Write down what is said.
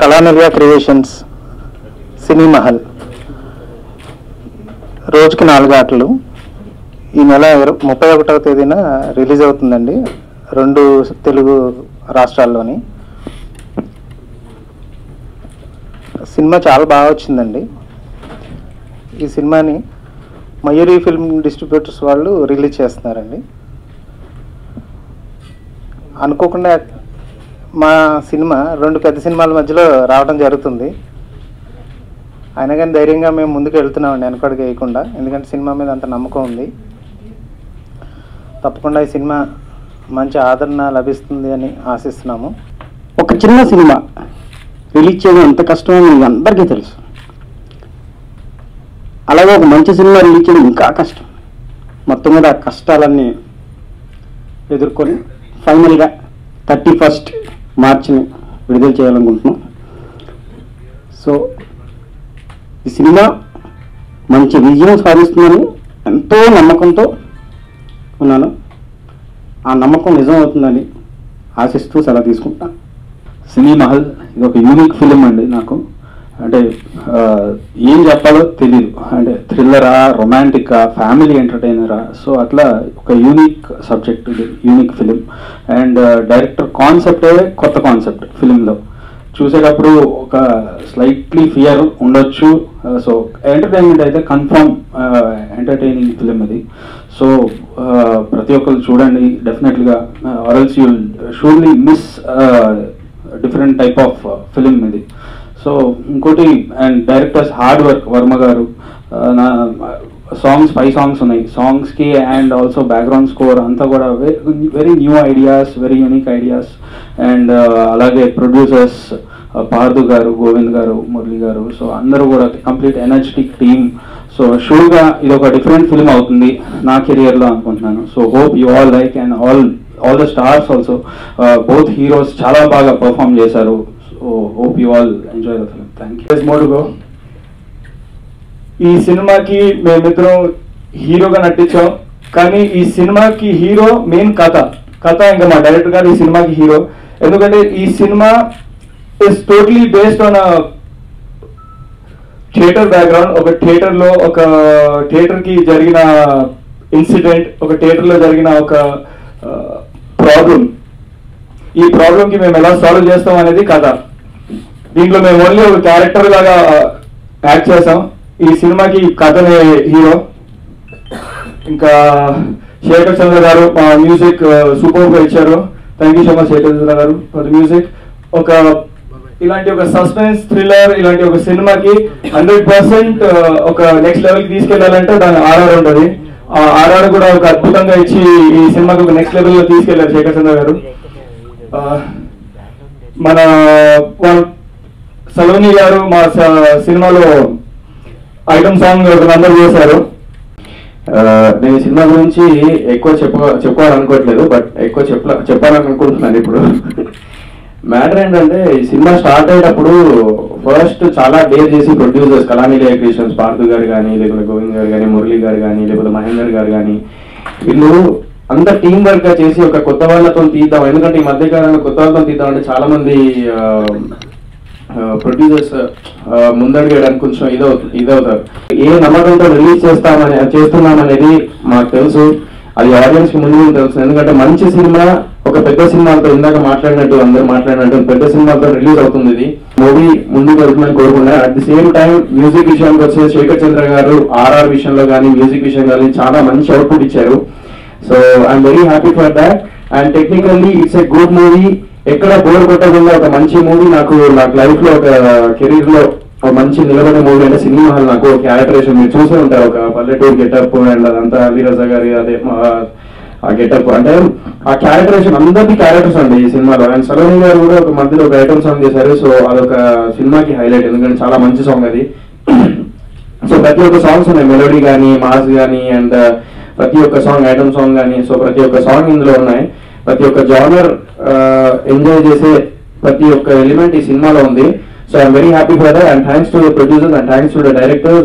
కళానిలయ creations సినీ మహల్ రోజుకి నాలుగు ఆటలు ఈ నెల ఇర- ముప్పై ఒకటవ తేదీన రిలీజ్ అవుతుందండి రెండు తెలుగు రాష్ట్రాల్లోని సినిమా చాలా బాగా వచ్చిందండి ఈ సినిమాని మయూరి ఫిల్మ్ డిస్ట్రిబ్యూటర్స్ వాళ్ళు రిలీజ్ చేస్తున్నారండి అనుకోకుండా మా సినిమా రెండు పెద్ద సినిమాల మధ్యలో రావడం జరుగుతుంది అయినా కానీ ధైర్యంగా మేము ముందుకు వెళ్తున్నామండి వెనకడుగు వేయకుండా ఎందుకంటే సినిమా మీద అంత నమ్మకం ఉంది తప్పకుండా ఈ సినిమా మంచి ఆదరణ లభిస్తుంది అని ఆశిస్తున్నాము ఒక చిన్న సినిమా రిలీజ్ చేయడం ఎంత కష్టమో మీకు అందరికీ తెలుసు అలాగే ఒక మంచి సినిమా రిలీజ్ చేయడం ఇంకా కష్టం మొత్తం మీద ఆ కష్టాలన్నీ ఎదుర్కొని ఫైనల్గా థర్టీ ఫస్ట్ మార్చిని విడుదల చేయాలనుకుంటున్నాం సో ఈ సినిమా మంచి విజయం సాధిస్తుందని ఎంతో నమ్మకంతో ఉన్నాను ఆ నమ్మకం నిజం అవుతుందని ఆశిస్తూ సెలవు తీసుకుంటాను సినీ మహల్ ఇది ఒక యూనిక్ ఫిలిం అండి నాకు అంటే ఆ, ఏం చెప్పాలో తెలియదు అంటే థ్రిల్లరా రొమాంటికా ఫ్యామిలీ ఎంటర్టైనరా సో అట్లా ఒక యూనిక్ సబ్జెక్ట్ ఇది యూనిక్ ఫిలిం అండ్ డైరెక్టర్ కాన్సెప్టే కొత్త కాన్సెప్ట్ ఫిలింలో చూసేటప్పుడు ఒక స్లైట్లీ ఫియర్ ఉండొచ్చు సో ఎంటర్టైన్మెంట్ అయితే కన్ఫర్మ్ ఎంటర్టైనింగ్ ఫిలిం ఇది సో ప్రతి ఒక్కరు చూడండి డెఫినెట్గా or else you shouldn't miss different type of film ఇది సో ఇంకోటి and directors hard work Varma garu ఆ, నా సాంగ్స్ ఫైవ్ సాంగ్స్ ఉన్నాయి సాంగ్స్కి అండ్ ఆల్సో బ్యాక్గ్రౌండ్ స్కోర్ అంతా కూడా very new ideas very unique ideas and అలాగే ప్రొడ్యూసర్స్ పార్దు గారు గోవింద్ గారు మురళి గారు సో అందరూ కూడా కంప్లీట్ ఎనర్జెటిక్ టీమ్ సో షూర్గా ఇది ఒక డిఫరెంట్ ఫిల్మ్ అవుతుంది నా కెరియర్లో అనుకుంటున్నాను so hope you all like and all all the stars also both heroes చాలా బాగా పర్ఫామ్ చేశారు so hope you all enjoy the film thank you మోడుగో ఈ సినిమాకి మేమిద్దరం హీరోగా నటించాం కానీ ఈ సినిమాకి హీరో మెయిన్ కథ కథ ఇంకా మా డైరెక్టర్ గారు ఈ సినిమాకి హీరో ఎందుకంటే ఈ సినిమా is totally based on theatre background ఒక థియేటర్ లో ఒక థియేటర్ కి జరిగిన ఇన్సిడెంట్ ఒక థియేటర్ లో జరిగిన ఒక ప్రాబ్లం ఈ ప్రాబ్లం కి మేము ఎలా సాల్వ్ చేస్తాం అనేది కథ దీంట్లో మేము ఓన్లీ ఒక క్యారెక్టర్ లాగా యాక్ట్ చేసాం ఈ సినిమాకి కథనే హీరో ఇంకా శేఖర్ చంద్ర గారు మా మ్యూజిక్ సూపర్ గా ఇచ్చారు thank you so much Shekhar Chandra garu for music ఒక ఇలాంటి ఒక సస్పెన్స్ థ్రిల్లర్ ఇలాంటి ఒక సినిమాకి హండ్రెడ్ పర్సెంట్ ఒక నెక్స్ట్ లెవెల్ కి తీసుకెళ్లాలంటే దాని ఆర్ఆర్ ఉంటుంది ఆ ఆర్ఆర్ కూడా ఒక అద్భుతంగా ఇచ్చి ఈ సినిమాకి ఒక నెక్స్ట్ లెవెల్ లో తీసుకెళ్లారు శేఖర్ చంద్ర గారు ఆ, మన మన- సలోని గారు మా స- సినిమాలో ఐటమ్ సాంగ్ అందరూ చేశారు ఆ, నేను ఈ సినిమా గురించి ఎక్కువ చెప్ప చెప్పుకోవాలనుకోవట్లేదు బట్ ఎక్కువ చెప్ప చెప్పాలనుకుంటున్నాను ఇప్పుడు మ్యాటర్ ఏంటంటే ఈ సినిమా స్టార్ట్ అయ్యేటప్పుడు ఫస్ట్ చాలా డేర్ చేసి ప్రొడ్యూసర్స్ కళానిలయ క్రియేషన్స్ పార్థు గారు కానీ లేకపోతే గోవింద్ గారు కానీ మురళి గారు కానీ లేకపోతే మహేందర్ గారు కానీ వీళ్ళు అంత టీం వర్క్ గా చేసి ఒక కొత్త వాళ్ళతో తీద్దాం ఎందుకంటే ఈ మధ్య కాలంలో కొత్త వాళ్ళతో తీద్దాం అంటే చాలా మంది ప్రొడ్యూసర్స్ ముందడిగడానికి కొంచెం ఇదవు ఇదవుతారు ఏ నమ్మకంతో రిలీజ్ చేస్తామని చేస్తున్నాం అనేది మాకు తెలుసు అది ఆడియన్స్ కి ముందు ముందు తెలుసు ఎందుకంటే మంచి సినిమా ఒక పెద్ద సినిమాతో ఇందాక మాట్లాడినట్టు అందరూ మాట్లాడినట్టు పెద్ద సినిమాతో రిలీజ్ అవుతుంది ఇది మూవీ ముందుకు వెళ్తుందని కోరుకున్నా at the same time music విషయానికి వచ్చే శేఖర్ చంద్ర గారు ఆర్ఆర్ విషయంలో కానీ మ్యూజిక్ విషయం కానీ చాలా మంచి అవుట్పుట్ ఇచ్చారు so I'm very happy for that and technically it's a good movie ఎక్కడ బోర్ కొట్టకుండా ఒక మంచి మూవీ నాకు నాకు లైఫ్ లో ఒక కెరీర్ లో ఒక మంచి నిలబడే మూవీ అంటే సినిమా హాల్ నాకు క్యారెక్టరేషన్ మీరు చూసే ఉంటారు ఒక పల్లెటూరు గెటప్ అండ్ అదంతా అలీరజ గారి అదే మా- ఆ గెటప్ అంటే ఆ క్యారెక్టరేషన్ అందరికీ క్యారెక్టర్స్ అండి ఈ సినిమాలో అండ్ సలోని గారు కూడా ఒక మధ్యలో ఒక ఐటమ్ సాంగ్ చేశారు సో అదొక సినిమాకి హైలైట్ ఎందుకంటే చాలా మంచి సాంగ్ అది సో ప్రతి ఒక్క సాంగ్స్ ఉన్నాయి మెలోడీ కానీ మాస్ కానీ అండ్ ప్రతి ఒక్క సాంగ్ ఐటమ్ సాంగ్ కానీ సో ప్రతి ఒక్క సాంగ్ ఇందులో ఉన్నాయి ప్రతి ఒక్క జానర్ ఎంజాయ్ చేసే ప్రతి ఒక్క ఎలిమెంట్ ఈ సినిమాలో ఉంది so I'm very happy for that and thanks to the producers and thanks to the directors